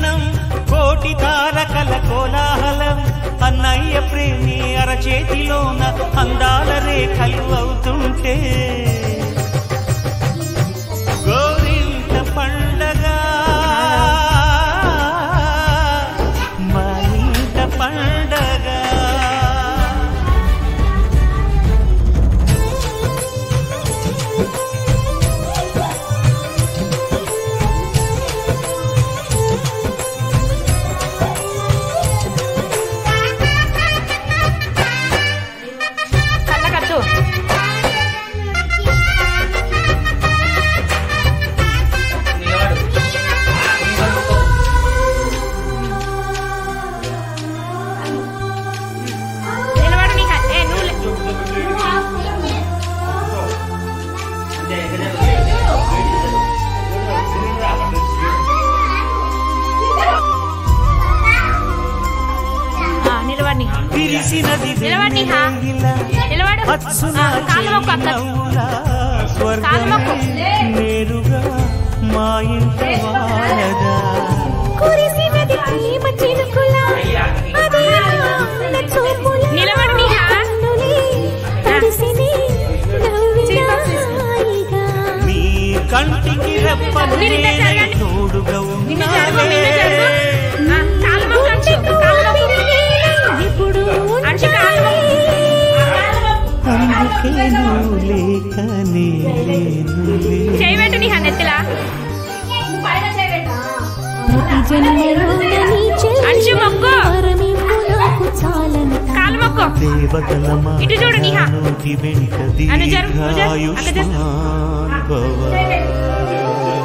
జన్మదినం కోటి తారకల కోలాహలం అన్నయ్య ప్రేమి అరచేతిలోన అందాల రేఖలు అవుతుంటే గోరింట పండగ మా ఇంట పండగ కళ్ళకద్దు నిలబడు నీ హ- ఏ, నువ్వు లే- ఆ, నిలబడు నీ హ- విరిసినది నిలబడి నిహా. వెన్నెల నిలబడు అచ్చున ఆ, కాళ్ళు మొక్కు అక్క చిరునవ్వులా కాళ్ళు మొక్కు. స్వర్గమే నేరుగా మా ఇంట వాలదా కురిసినది ప్రేమ చినుకుల అది ఆనంద చూపుల నిలబడు నిహా. కన్నులే తడిసిని నవ్విన హాయిగా నీ కంటికి రెప్పలు మీరు ఇద్దరు నేనై జరగండి. తోడుగా నిన్ను జరుగు నిన్ను జరుగు ఉన్నానే ఆ, కాళ్ళు మొక్కు అంచు గుండెకు కాళ్ళు మొక్కు. ఆవిరి ఇప్పుడు అంచు కాళ్ళు మొక్కు. అందుకే నువ్వు లేక నే లేనులే. చేయి పెట్టు నీ హ నెత్తిలా ప్రతి జన్మలో నీ చెల్లి అంచు మొక్కు. వరమివ్వు నాకు చాలంత కాళ్ళు మొక్కు దేవతల ఇటు చూడు నిహా. మానోటి వెంట అను జరుగు, నువ్వు జరుగు. అక్క జరుగు. దీర్ఘాయుష్మాన్ భవ